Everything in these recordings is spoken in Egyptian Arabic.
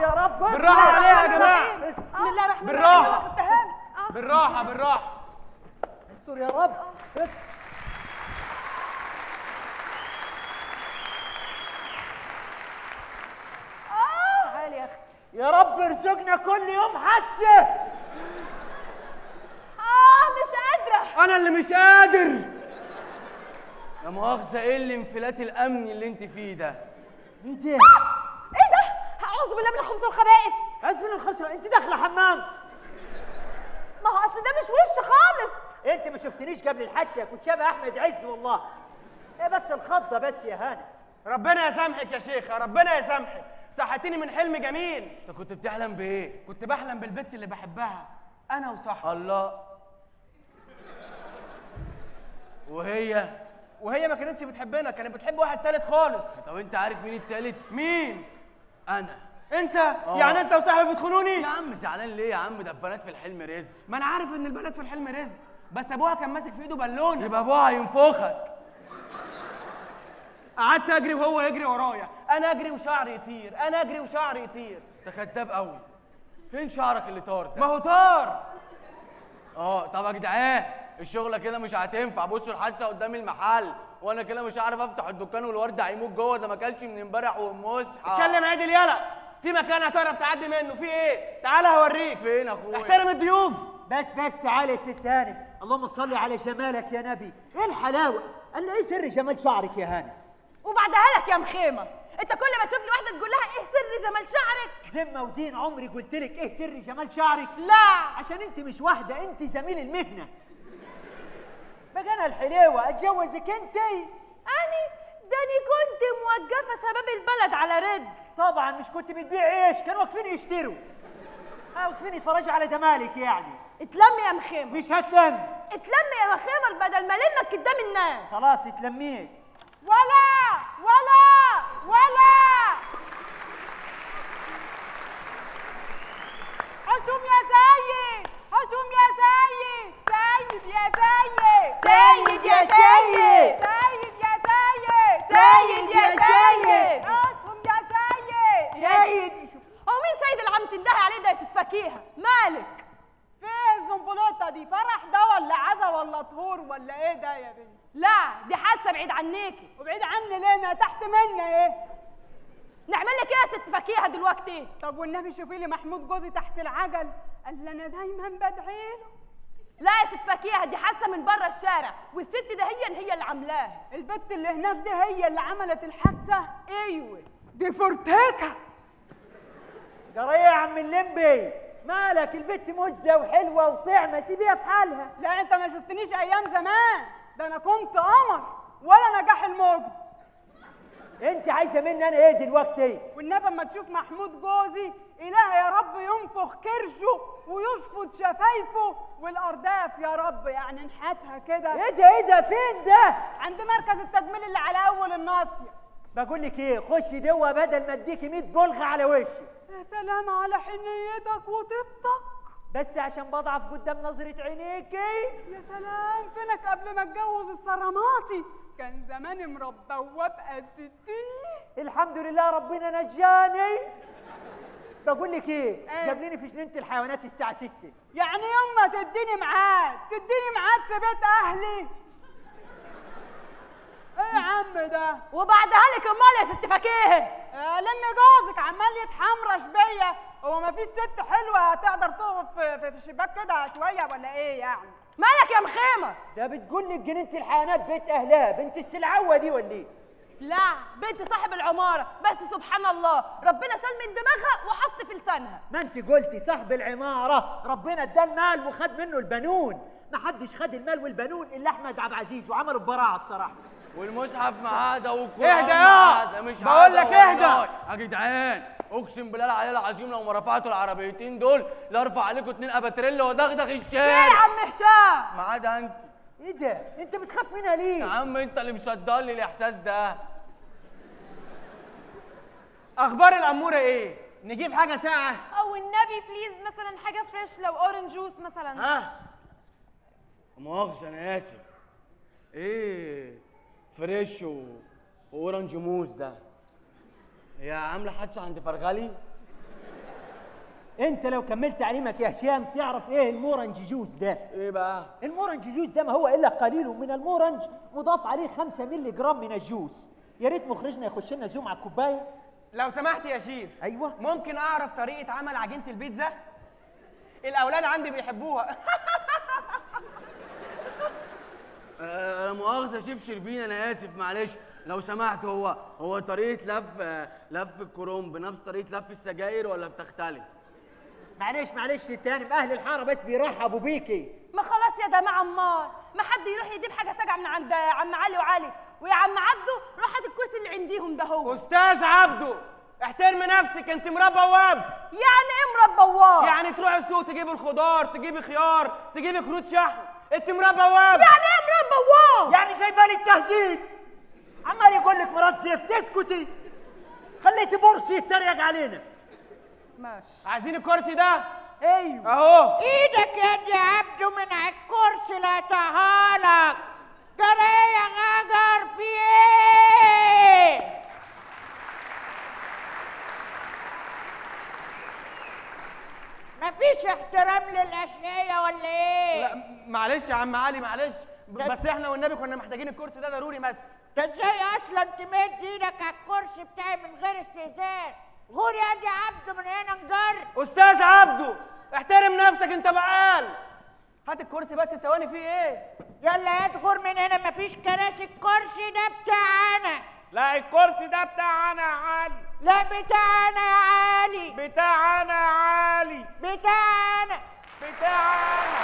يا رب بالراحه عليها يا جماعه بسم الله الرحمن الرحيم بالراحة. يلا ست هاني بالراحه بالراحه استر يا رب تعالي يا اختي يا رب ارزقنا كل يوم حادثه اه مش قادره انا اللي مش قادر يا مؤاخذه ايه الانفلات الامني اللي انت فيه ده ايه ده؟ ايه ده اعوذ بالله من الخبث والخبائث عزم الخمسة انت داخله حمام ما هو اصل ده مش وش خالص انت ما شفتنيش قبل الحادثه كنت شبه احمد عز والله ايه بس الخضه بس يا هاني ربنا يسامحك يا شيخه ربنا يسامحك صحتيني من حلم جميل انت كنت بتحلم بايه كنت بحلم بالبت اللي بحبها انا وصاحبي الله وهي وهي ما كانتش بتحبنا كانت بتحب واحد تالت خالص طب انت عارف مين التالت مين انا انت يعني انت وصاحبي بتخونوني يا عم زعلان ليه يا عم ده البنات في الحلم رزق ما انا عارف ان البنات في الحلم رزق بس ابوها كان ماسك في ايده بالونه يبقى ابوها هينفخك قعدت اجري وهو يجري ورايا انا اجري وشعري يطير انا اجري وشعري يطير انت كداب قوي فين شعرك اللي طار ما ده هو طار اه طب يا جدعان الشغله كده مش هتنفع بصوا الحادثه قدام المحل وانا كده مش هعرف افتح الدكان والورد هيموت جوه ده ما كلش من امبارح ومصحى اتكلم عدل يلا في مكان هتعرف تعدي منه في ايه تعالى هوريك فين اخويا احترم الضيوف بس بس تعالى يا ست هاني اللهم صل على جمالك يا نبي ايه الحلاوه قال لي ايه سر جمال شعرك يا هاني وبعدها لك يا مخيمه انت كل ما تشوف لي واحده تقول لها ايه سر جمال شعرك ذمه ودين عمري قلت لك ايه سر جمال شعرك لا عشان انت مش واحده انت زميل المهنه بقى انا الحليوه اتجوزك انت اني داني كنت موقفه شباب البلد على رد طبعا مش كنت بتبيع ايش كانوا واقفين يشتروا اه واقفين يتفرجوا على جمالك يعني اتلم يا مخيمه مش هتلم اتلم يا مخيمه بدل ما المك قدام الناس خلاص اتلميت ولا ولا ولا حسوم يا سيد حسوم يا سيد سيد يا سيد سيد يا سيد. سيد يا سيد سيد يا سيد. حسوم يا سيد شايد هو مين سيد اللي عم تندهي عليه ده يا ست فكيهه مالك فيه الزنبلوطه دي فرح ده ولا عزا ولا طهور ولا ايه ده يا بنت لا دي حادثه بعيد عنيكي وبعيد عني ليه انا تحت منا ايه نعمل لك ايه يا ست فكيهه دلوقتي طب والنبي شوفي لي محمود جوزي تحت العجل قال لي انا دايما بدعي له لا يا ست فكيهه دي حادثه من بره الشارع والست ده هي هي اللي عاملاها البت اللي هناك دي هي اللي عملت الحادثه ايوه دي فورتيكا جرى ايه يا عم اللمبي مالك البت مزه وحلوه وطعمه سيبيها في حالها لا انت ما شفتنيش ايام زمان ده انا كنت قمر ولا نجاح الموج انت عايزه مني انا ايه دلوقتي والنبي اما تشوف محمود جوزي اله يا رب ينفخ كرشه ويشفط شفايفه والارداف يا رب يعني نحتها كده ايه ده ايه ده فين ده عند مركز التجميل اللي على اول الناصيه بقول لك ايه خشي جوه بدل ما اديكي 100 بلغه على وشي يا سلام على حنيتك وطيبتك بس عشان بضعف قدام نظره عينيكي يا سلام فينك قبل ما اتجوز الصراماتي كان زماني مربوه بقد الدنيا الحمد لله ربنا نجاني بقول لك ايه ايه؟ قابليني في جنينه الحيوانات الساعه 6 يعني يوم ما تديني ميعاد تديني ميعاد في بيت اهلي ايه يا عم ده وبعدها لك امال يا ست فكيه لان جوزك عمال يتحمرش بيا هو ما فيش ست حلوه هتقدر تقف في, في, في الشباك كده شويه ولا ايه يعني مالك يا مخيمه ده بتقول لك جنينه الحيوانات بيت اهلها بنت السلعوه دي ولا ايه لا بنت صاحب العماره بس سبحان الله ربنا شال من دماغها وحط في لسانها ما انت قلتي صاحب العماره ربنا اداه المال وخد منه البنون ما حدش خد المال والبنون الا احمد عبد العزيز وعملوا براعه الصراحه والمصحف معاه ده والقران اهدى يا! معاه ده مش بقول عادة لك اهدى! والله. يا جدعان اقسم بالله العلي العظيم لو ما رفعتوا العربيتين دول لارفع عليكم اتنين اباتريلا ودغدغ ايه يا الشارع عم هشام ما عدا انت ايه ده انت بتخاف منها يا ليه عم انت اللي مصدق لي الاحساس ده اخبار الاموره ايه نجيب حاجه ساعه او النبي بليز مثلا حاجه فريش لو اورنج جوس مثلا ها مؤاخذة انا اسف ايه فريش و... واورنج موز ده هي عامله حادثه عند فرغلي انت لو كملت تعليمك يا هشام تعرف ايه المورنج جوز ده ايه بقى المورنج جوز ده ما هو الا قليل من المورنج مضاف عليه 5 مللي جرام من الجوز يا ريت مخرجنا يخش لنا زوم على الكوبايه لو سمحت يا شيف ايوه ممكن اعرف طريقه عمل عجينه البيتزا الاولاد عندي بيحبوها آه، لا مؤاخذة يا شيف شربين أنا آسف معلش لو سمحت هو هو طريقة لف آه، لف الكروم بنفس طريقة لف السجاير ولا بتختلف؟ معلش معلش تاني اهل الحاره بس بيرحبوا بيكي ما خلاص يا جماعه امال ما حد يروح يجيب حاجه ساجعه من عند عم علي وعلي ويا عم عبده روح هات الكرسي اللي عنديهم ده هو استاذ عبده احترمي نفسك انت مراه بواب يعني ايه مربوات يعني تروحي السوق تجيبي الخضار تجيبي خيار تجيبي كروت شحن انت مراه بواب يعني ايه مربوات يعني جايبه لي التهزيل عمال يقول لك مرات زيف تسكتي خليتي بورسي يتريق علينا ماشي عايزين الكرسي ده ايوه اهو ايدك يا دي عبده من على الكرسي لا تعالك جرى ايه يا غجر في ايه مفيش احترام للاشياء ولا ايه لا معلش يا عم علي معلش ب- بس احنا والنبي كنا محتاجين الكرسي ده ضروري بس ده ازاي اصلا تمد ايدك على الكرسي بتاعي من غير استئذان غور يا دي عبده من هنا نجر استاذ عبده احترم نفسك انت بقال هات الكرسي بس ثواني فيه ايه يلا يدخل من هنا مفيش كراسي الكرسي ده بتاعنا لا الكرسي ده بتاعنا يا علي لا بتاعنا يا علي بتاعنا يا علي بتاعنا بتاعنا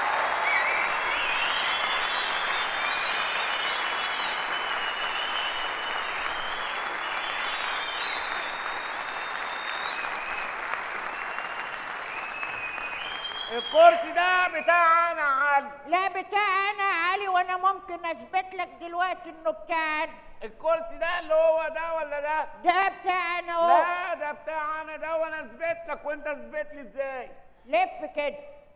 الكرسي ده بتاعنا يا علي لا بتاعنا يا علي وانا ممكن اثبت لك دلوقتي انه بتاعنا الكرسي ده اللي هو ده ولا ده ده بتاعنا اهو لا ده بتاعنا ده وانا اثبت لك وانت اثبت لي ازاي لف كده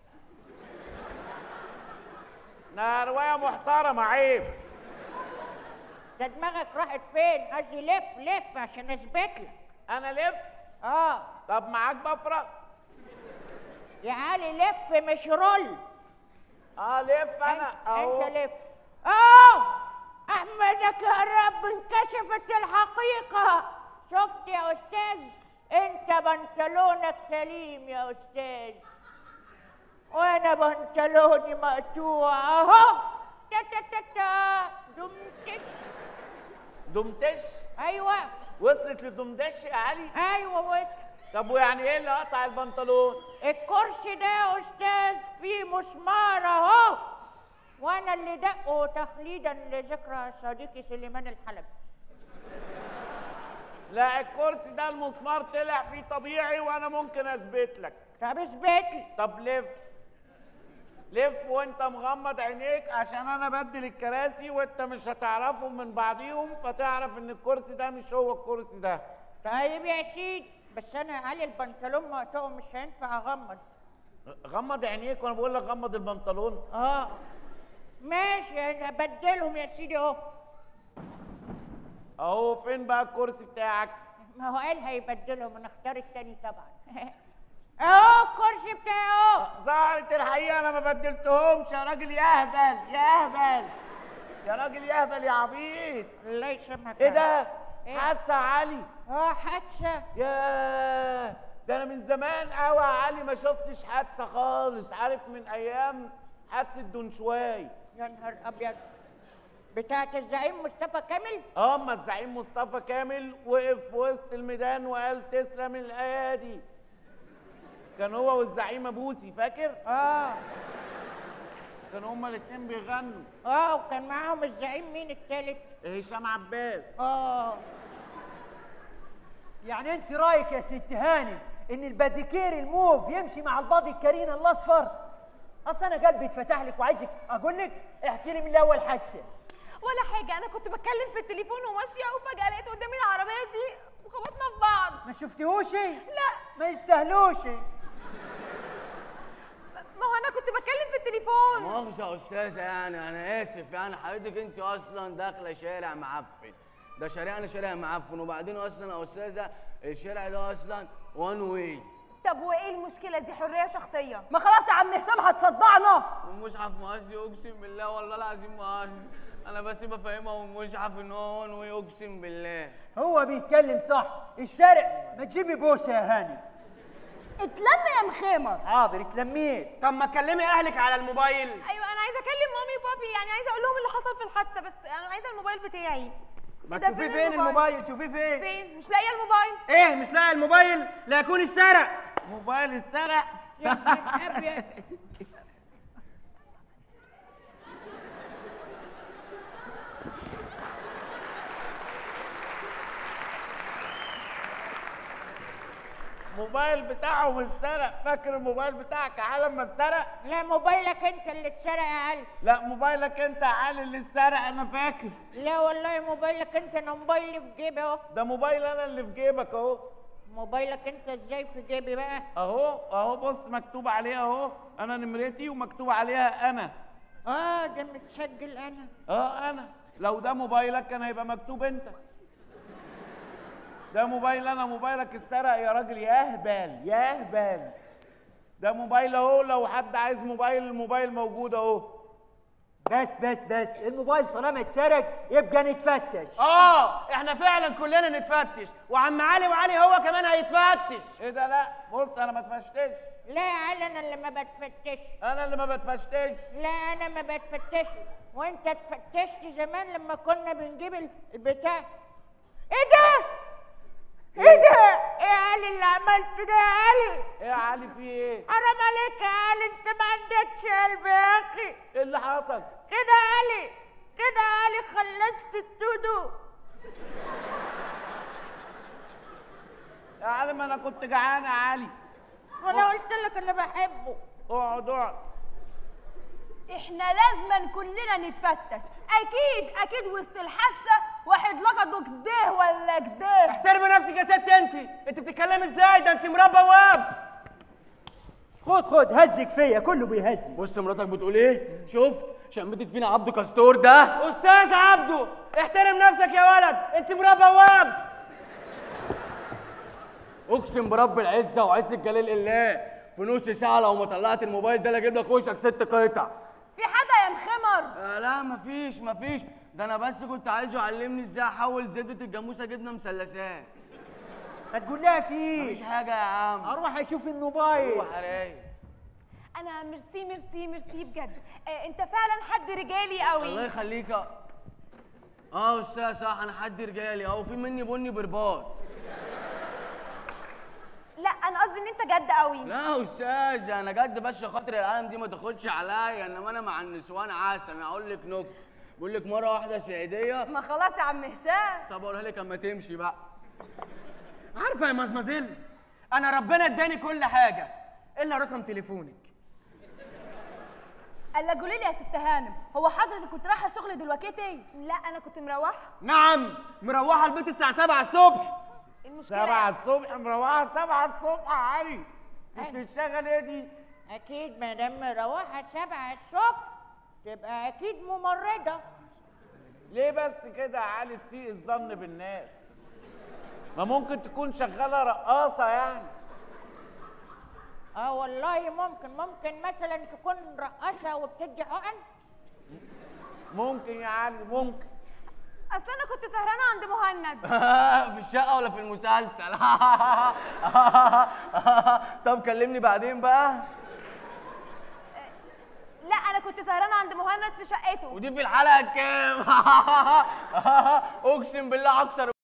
ده روايه محترمه عيب ده دماغك راحت فين قصدي لف لف عشان اثبت لك انا لف اه طب معاك بفرق يا علي لف مش رول اه لف انا انت, اهو انت لف اه احمدك يا رب انكشفت الحقيقه شفت يا استاذ انت بنطلونك سليم يا استاذ وانا بنطلوني مقطوع اهو تا تا تا تا دمتش دمتش ايوه وصلت لدمدش يا علي ايوه وش طب ويعني ايه اللي قطع البنطلون الكرسي ده يا استاذ فيه مسمار اهو وانا اللي دقه تخليدا لذكرى صديقي سليمان الحلبي لا الكرسي ده المسمار طلع فيه طبيعي وانا ممكن اثبت لك طب اثبت لي طب لف لف وانت مغمض عينيك عشان انا بدل الكراسي وانت مش هتعرفهم من بعضيهم فتعرف ان الكرسي ده مش هو الكرسي ده طيب يا سيدي بس انا علي البنطلون مقطوع مش هينفع اغمض غمض عينيك وانا بقول لك غمض البنطلون اه ماشي أنا بدلهم يا سيدي اهو اهو فين بقى الكرسي بتاعك ما هو قال هيبدلهم انا اختار التاني طبعا اهو الكرسي بتاعي اهو ظهرت الحقيقه انا ما بدلتهمش يا راجل يا اهبل يا اهبل يا راجل يا اهبل يا عبيط الله يسامحك ايه ده إيه؟ حادثه يا علي اه حادثه ياه ده انا من زمان قوي يا علي ما شفتش حادثه خالص عارف من ايام حادثه دونشواي يا نهار ابيض بتاعت الزعيم مصطفى كامل اه اما الزعيم مصطفى كامل وقف في وسط الميدان وقال تسلم الايادي كان هو والزعيمه بوسي فاكر اه كانوا هما الاتنين بيغنوا اه وكان معاهم الزعيم مين التالت هشام عباس اه يعني انت رايك يا ست هاني ان الباديكير الموف يمشي مع البادي الكرينا الاصفر اصل انا قلبي اتفتح لك وعايزك اقول لك احكي لي من الاول حادثه ولا حاجه انا كنت بتكلم في التليفون وماشيه وفجاه لقيت قدامي العربيه دي وخبطنا في بعض ما شفتيهوش لا ما يستاهلوش ما هو انا كنت بتكلم في التليفون مؤاخذة يا أستاذة يعني أنا آسف يعني حضرتك أنت أصلا داخلة شارع معفن ده شارعنا شارع معفن وبعدين أصلا يا أستاذة الشارع ده أصلا وان واي طب وايه المشكله دي حريه شخصيه ما خلاص يا عم هشام هتصدعنا والمصحف مقصدي اقسم بالله والله العظيم ما قصدي انا بس بفهمها والمصحف ان هو ونوي اقسم بالله هو بيتكلم صح الشارع ما تجيبي بوسه يا هاني اتلم يا مخمر حاضر اتلميت طب ما تكلمي اهلك على الموبايل ايوه انا عايزه اكلم مامي وبابي يعني عايزه اقول لهم اللي حصل في الحادثه بس انا عايزه الموبايل بتاعي ما إيه ده تشوفيه فين الموبايل شوفيه فين فين مش لاقيه الموبايل ايه مش لاقي الموبايل لا يكون اتسرق موبايل اتسرق يا ابن الابيض موبايل بتاعهم اتسرق فاكر الموبايل بتاعك يا علي لما اتسرق لا موبايلك انت اللي اتسرق يا علي لا موبايلك انت يا علي اللي اتسرق انا فاكر لا والله موبايلك انت انا موبايلي في جيبي اهو ده موبايل انا اللي في جيبك اهو موبايلك انت ازاي في جيبي بقى اهو اهو بص مكتوب عليها اهو انا نمرتي ومكتوب عليها انا اه ده متسجل انا اه انا لو ده موبايلك كان هيبقى مكتوب انت ده موبايل انا موبايلك اتسرق يا راجل يا اهبل يا اهبل ده موبايل اهو لو حد عايز موبايل الموبايل موجود اهو بس بس بس الموبايل طالما اتسرق يبقى نتفتش اه احنا فعلا كلنا نتفتش وعم علي وعلي هو كمان هيتفتش ايه ده لا بص انا ما اتفشتش لا يا علي انا اللي ما بتفتش انا اللي ما بتفشتش لا انا ما بتفتش وانت اتفتشت زمان لما كنا بنجيب ال- البتاع ايه ده ايه ده ايه يا علي اللي عملته ده يا علي ايه يا علي في ايه حرام عليك يا علي انت ما عندكش قلب يا اخي ايه اللي حصل كده يا علي كده يا علي خلصت التودو يا علي ما انا كنت جعان يا علي وانا قلت لك اللي بحبه اقعد اقعد احنا لازما كلنا نتفتش اكيد اكيد وسط الحادثه واحد لقطه كده ولا كده احترمي نفسك يا ست انت انت بتتكلمي ازاي ده انت مربى واب خد خد هزك فيا كله بيهزك بص مراتك بتقول ايه شفت شمتت فينا عبده كاستور ده استاذ عبده احترم نفسك يا ولد انت مربى واب اقسم برب العزه وعزه جلال الله في نص ساعه لو ما طلعت الموبايل ده اجيب لك وشك ست قطع في حدا يا مخمر آه لا مفيش مفيش ده انا بس كنت عايزه يعلمني ازاي احول زبده الجاموسه جبنه مثلثات هتقول لها مفيش فيه حاجه يا عم اروح اشوف الموبايل هو حرايق انا ميرسي ميرسي ميرسي بجد آه انت فعلا حد رجالي الله قوي يخليك يا- اه استاذ صح انا حد رجالي اهو في مني بني برباط لا انا قصدي ان انت جد قوي لا يا استاذ انا جد بس عشان خاطر العالم دي ما تاخدش عليا انما انا مع النسوان عسل انا اقول لك نكته بقول لك مره واحده سعيديه ما خلاص يا عم هشام طب اقولها لك اما تمشي بقى عارفه يا مزمزيل انا ربنا اداني كل حاجه الا رقم تليفونك قال لك قولي لي يا ست هانم هو حضرتك كنت رايحه الشغل دلوقتي لا انا كنت مروحه نعم مروحه البيت الساعه 7 الصبح المشكله سبعة الصبح مروحة سبعة الصبح يا علي انت بتشتغل ايه دي؟ اكيد ما دام مروحه سبعة الصبح تبقى اكيد ممرضه ليه بس كده يا علي تسيء الظن بالناس؟ ما ممكن تكون شغالة رقاصة يعني اه والله ممكن ممكن مثلا تكون رقاصه وبتدي حقن ممكن يا علي ممكن اصل انا كنت سهرانه عند مهند في الشقه ولا في المسلسل طب كلمني بعدين بقى لا انا كنت سهرانه عند مهند في شقته ودي في الحلقه كام اقسم بالله اكثر